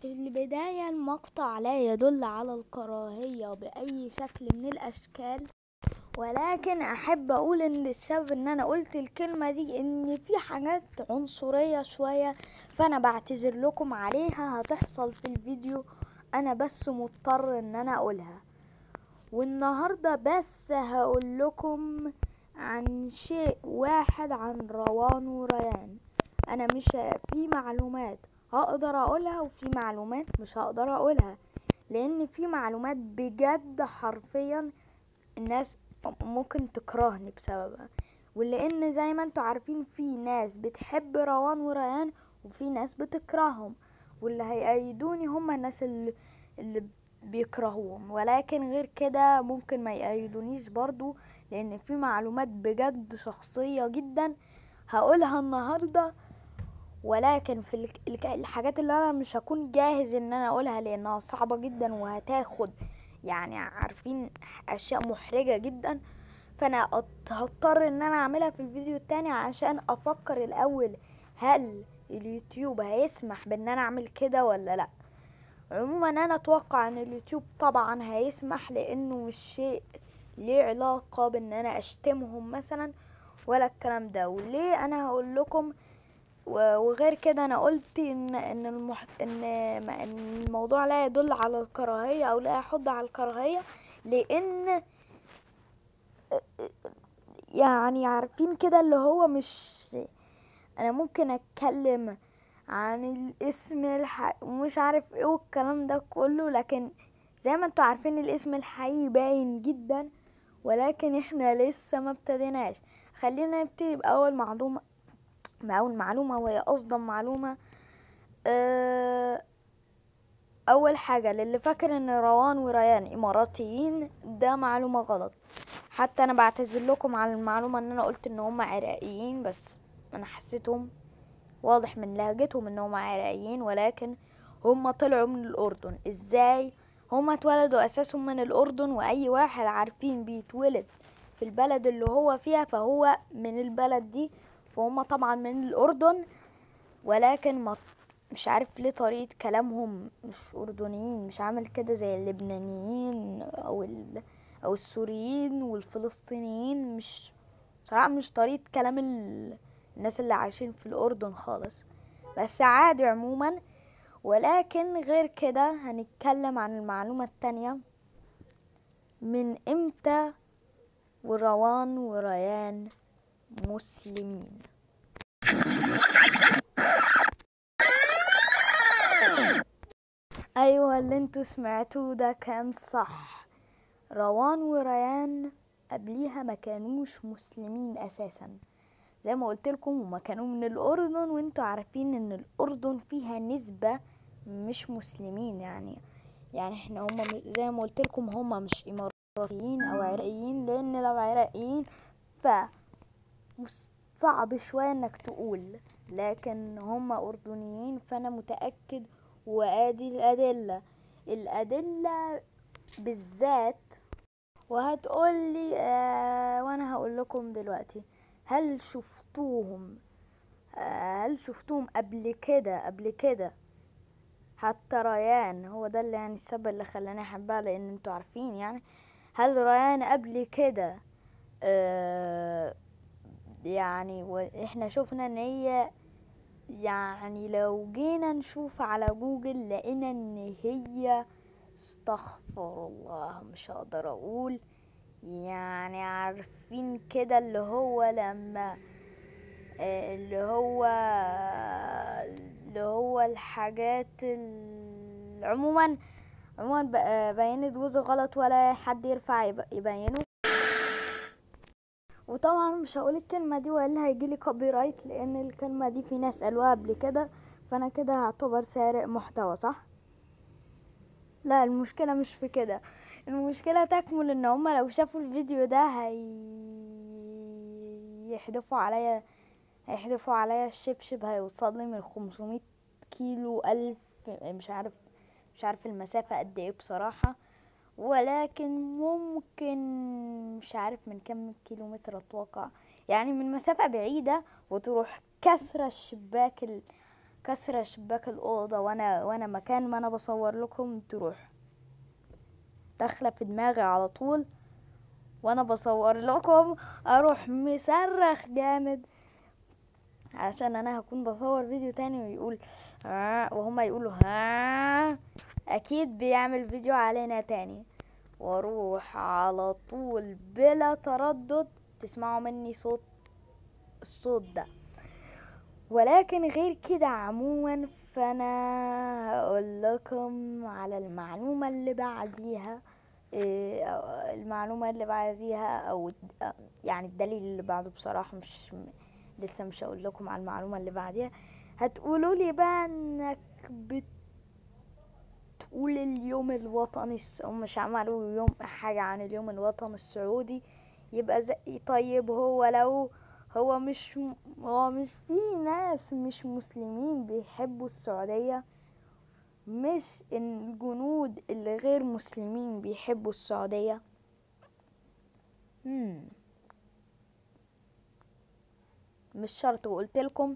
في البداية المقطع لا يدل على الكراهية بأي شكل من الأشكال ولكن أحب أقول إن السبب إن أنا قلت الكلمة دي إن في حاجات عنصرية شوية فأنا بعتذر لكم عليها هتحصل في الفيديو أنا بس مضطر إن أنا أقولها والنهاردة بس هقول لكم عن شيء واحد عن روان وريان أنا مش في معلومات هقدر اقولها وفي معلومات مش هقدر اقولها لان في معلومات بجد حرفيا الناس ممكن تكرهني بسببها ولان زي ما انتوا عارفين في ناس بتحب روان وريان وفي ناس بتكرههم واللي هيأيدوني هم الناس اللي, اللي بيكرهوهم ولكن غير كده ممكن ما يأيدونيش برضو لان في معلومات بجد شخصية جدا هقولها النهارده ولكن في الحاجات اللي انا مش هكون جاهز ان انا اقولها لانها صعبة جدا وهتاخد يعني عارفين اشياء محرجة جدا فانا هضطر ان انا اعملها في الفيديو التاني عشان افكر الاول هل اليوتيوب هيسمح بان انا اعمل كده ولا لا عموما انا اتوقع ان اليوتيوب طبعا هيسمح لانه مش شيء ليه علاقة بان انا اشتمهم مثلا ولا الكلام ده وليه انا هقول لكم وغير كده انا قلت ان ان المح... ان ان الموضوع لا يدل على الكراهيه او لا يحض على الكراهيه لان يعني عارفين كده اللي هو مش انا ممكن اتكلم عن الاسم الح... مش عارف ايه والكلام ده كله لكن زي ما انتوا عارفين الاسم الحقيقي باين جدا ولكن احنا لسه ما ابتديناش خلينا نبتدي باول معلومه معون معلومة وهي أصدم معلومة أول حاجة للي فاكر إن روان وريان إماراتيين ده معلومة غلط حتى أنا بعتذر لكم على المعلومة إن أنا قلت إن هما عراقيين بس أنا حسيتهم واضح من لهجتهم إن هما عراقيين ولكن هما طلعوا من الأردن إزاي هما اتولدوا أساسهم من الأردن وأي واحد عارفين بيتولد في البلد اللي هو فيها فهو من البلد دي فهم طبعا من الأردن ولكن ما مش عارف ليه طريقة كلامهم مش أردنيين مش عامل كده زي اللبنانيين أو ال... أو السوريين والفلسطينيين مش صراحة مش طريقة كلام ال... الناس اللي عايشين في الأردن خالص بس عادي عموما ولكن غير كده هنتكلم عن المعلومة التانية من امتى وروان وريان مسلمين ايوه اللي انتوا سمعتوه ده كان صح روان وريان قبليها ما كانوش مسلمين اساسا زي ما قلت لكم هما كانوا من الاردن وانتوا عارفين ان الاردن فيها نسبة مش مسلمين يعني يعني احنا هما زي ما قلت لكم هما مش اماراتيين او عراقيين لان لو عراقيين ف صعب شوية انك تقول لكن هم اردنيين فانا متأكد وادي الادلة الادلة بالذات وهتقولي آه وانا هقول لكم دلوقتي هل شفتوهم آه هل شفتوهم قبل كده قبل كده حتى ريان هو ده اللي يعني السبب اللي خلاني احبها لان انتوا عارفين يعني هل ريان قبل كده آه يعني واحنا شفنا ان هي يعني لو جينا نشوف على جوجل لقينا ان هي استغفر الله مش هقدر اقول يعني عارفين كده اللي هو لما اللي هو اللي هو الحاجات عموما عموما بينت جزء غلط ولا حد يرفع يبينه وطبعا مش هقول الكلمة دي والا هيجيلي كوبي رايت لان الكلمة دي في ناس قالوها قبل كده فانا كده هعتبر سارق محتوى صح لا المشكلة مش في كده المشكلة تكمل ان هما لو شافوا الفيديو ده هيحدفوا عليا هيحدفوا عليا الشبشب هيوصل لي من 500 كيلو الف مش عارف مش عارف المسافة قد ايه بصراحة ولكن ممكن مش عارف من كم كيلومتر اتوقع يعني من مسافة بعيدة وتروح كسرة الشباك ال... كسرة شباك الأوضة وأنا وأنا مكان ما أنا بصور لكم تروح داخلة في دماغي على طول وأنا بصور لكم أروح مصرخ جامد عشان أنا هكون بصور فيديو تاني ويقول ها وهما يقولوا ها أكيد بيعمل فيديو علينا تاني واروح على طول بلا تردد تسمعوا مني صوت الصوت ده ولكن غير كده عموما فانا هقول لكم على المعلومة اللي بعديها إيه، أو- المعلومة اللي بعديها او الد- يعني الدليل اللي بعده بصراحة مش م- لسه مش هقول لكم على المعلومة اللي بعديها هتقولوا لي بقى انك بتقول اليوم الوطني الس- هم مش عملوا يوم حاجة عن اليوم الوطني السعودي يبقى زي طيب هو لو هو مش م- هو مش في ناس مش مسلمين بيحبوا السعودية مش الجنود اللي غير مسلمين بيحبوا السعودية مم. مش شرط وقلت لكم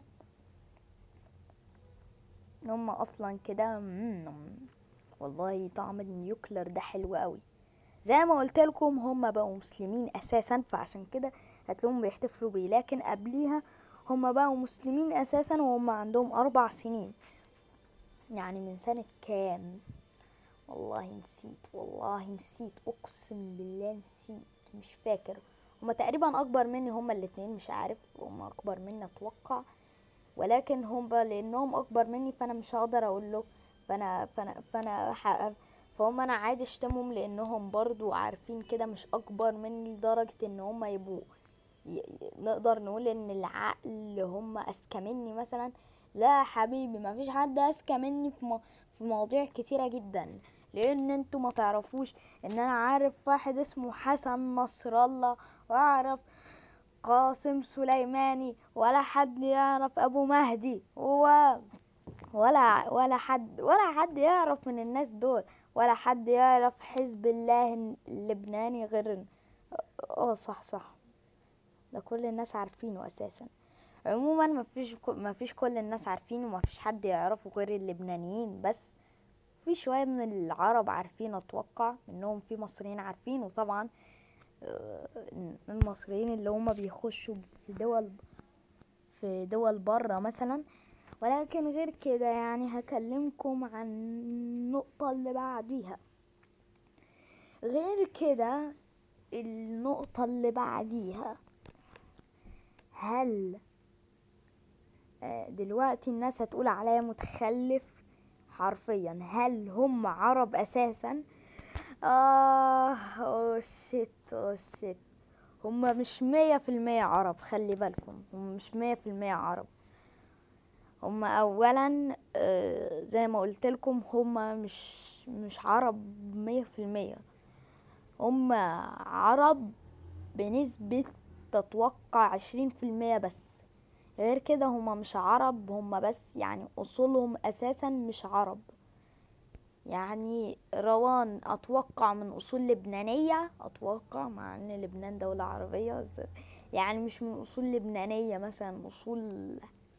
هم اصلا كده مم. والله طعم النيوكلر ده حلو قوي زي ما قلت لكم هم بقوا مسلمين اساسا فعشان كده هتلاقيهم بيحتفلوا بيه لكن قبليها هم بقوا مسلمين اساسا وهم عندهم اربع سنين يعني من سنة كام والله نسيت والله نسيت اقسم بالله نسيت مش فاكر هما تقريبا اكبر مني هما الاتنين مش عارف هما اكبر مني اتوقع ولكن هم لانهم اكبر مني فانا مش هقدر اقول له فانا فانا فانا ح- فهم انا عادي اشتمهم لانهم برضو عارفين كده مش اكبر مني لدرجة ان هم يبقوا ي- ي- نقدر نقول ان العقل هم اذكى مني مثلا لا يا حبيبي ما فيش حد اذكى مني في م- في مواضيع كتيرة جدا لان انتوا ما تعرفوش ان انا عارف واحد اسمه حسن نصر الله واعرف قاسم سليماني ولا حد يعرف ابو مهدي و ولا ولا حد ولا حد يعرف من الناس دول ولا حد يعرف حزب الله اللبناني غير اه صح صح ده كل الناس عارفينه اساسا عموما ما فيش ما فيش كل الناس عارفينه وما فيش حد يعرفه غير اللبنانيين بس في شوية من العرب عارفين اتوقع منهم في مصريين عارفين وطبعا آه، المصريين اللي هم بيخشوا في دول في دول بره مثلا ولكن غير كده يعني هكلمكم عن النقطة اللي بعديها غير كده النقطة اللي بعديها هل آه، دلوقتي الناس هتقول عليا متخلف حرفيا هل هم عرب اساسا اه اوه شيت اوه شيت هما مش مية في المية عرب خلي بالكم هم مش مية في المية عرب هما اولا آه، زي ما قلت لكم هما مش مش عرب مية في المية هما عرب بنسبة تتوقع عشرين في المية بس غير كده هما مش عرب هما بس يعني اصولهم اساسا مش عرب يعني روان اتوقع من اصول لبنانية اتوقع مع ان لبنان دولة عربية بس يعني مش من اصول لبنانية مثلا اصول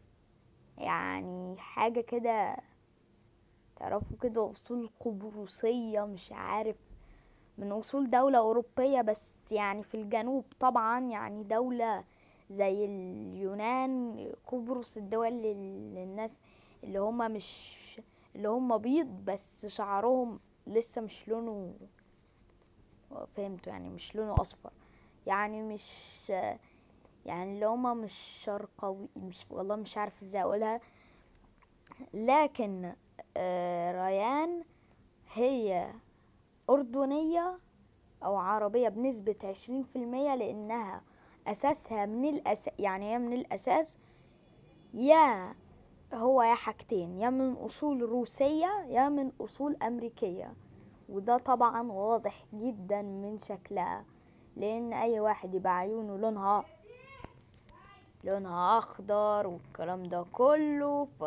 يعني حاجة كده تعرفوا كده اصول قبرصية مش عارف من اصول دولة اوروبية بس يعني في الجنوب طبعا يعني دولة زي اليونان قبرص الدول اللي الناس اللي هما مش اللي هما بيض بس شعرهم لسه مش لونه فهمتوا يعني مش لونه اصفر يعني مش يعني اللي هما مش شرقوي مش والله مش عارف ازاي اقولها لكن آه، ريان هي أردنية أو عربية بنسبة عشرين في المية لأنها أساسها من الأس يعني هي من الأساس يا هو يا حاجتين يا من أصول روسية يا من أصول أمريكية وده طبعا واضح جدا من شكلها لأن أي واحد يبقى عيونه لونها لونها أخضر والكلام ده كله ف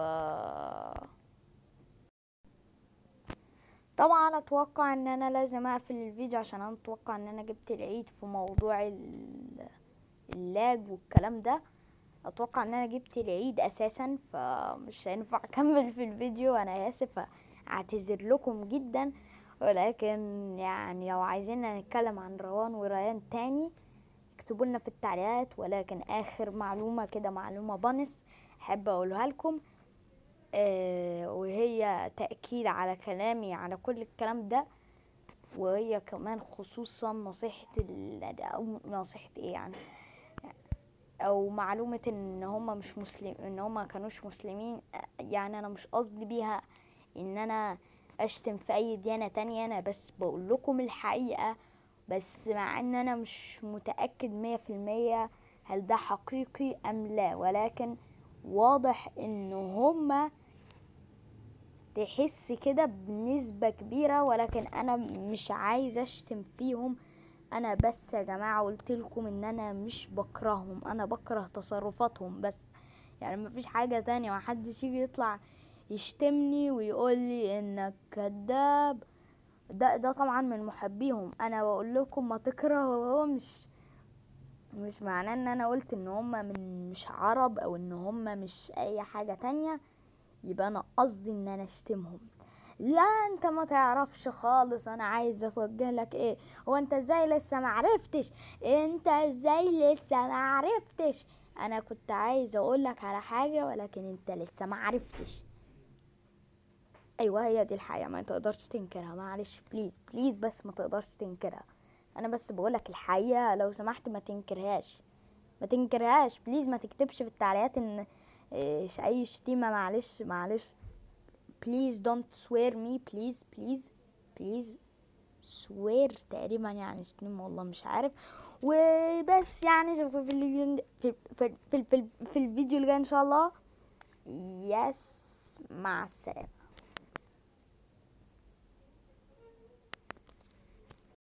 طبعا اتوقع ان انا لازم اقفل الفيديو عشان انا اتوقع ان انا جبت العيد في موضوع ال- اللاج والكلام ده اتوقع ان انا جبت العيد اساسا فمش هينفع اكمل في الفيديو انا اسف اعتذر لكم جدا ولكن يعني لو عايزين نتكلم عن روان وريان تاني اكتبوا لنا في التعليقات ولكن اخر معلومة كده معلومة بونس احب اقولها لكم آه وهي تأكيد على كلامي على كل الكلام ده وهي كمان خصوصا نصيحة ال- أو نصيحة ايه يعني او معلومة ان هما مش مسلم ان هما كانوش مسلمين يعني انا مش قصدي بيها ان انا اشتم في اي ديانة تانية انا بس بقول لكم الحقيقة بس مع ان انا مش متأكد مية في المية هل ده حقيقي ام لا ولكن واضح ان هما تحس كده بنسبة كبيرة ولكن انا مش عايز اشتم فيهم انا بس يا جماعة قلت لكم ان انا مش بكرههم انا بكره تصرفاتهم بس يعني مفيش حاجة تانية محدش يجي يطلع يشتمني ويقول لي انك كذاب ده ده طبعا من محبيهم انا بقول لكم ما تكرهوهمش مش معناه ان انا قلت ان هم من مش عرب او ان هم مش اي حاجة تانية يبقى انا قصدي ان انا اشتمهم لا انت ما تعرفش خالص انا عايز اتوجه لك ايه هو انت ازاي لسه ما عرفتش انت ازاي لسه ما عرفتش انا كنت عايز اقول لك على حاجة ولكن انت لسه ما عرفتش ايوه هي دي الحقيقة ما تقدرش تنكرها معلش بليز بليز بس ما تقدرش تنكرها انا بس بقولك الحقيقة لو سمحت ما تنكرهاش ما تنكرهاش بليز ما تكتبش في التعليقات ان إيش اي شتيمة معلش معلش please don't swear me please please please swear تقريبا يعني شتيمة والله مش عارف وبس يعني اشوفكم في الفيديو في, في, في, في, في الفيديو اللي جاي ان شاء الله يس مع السلامة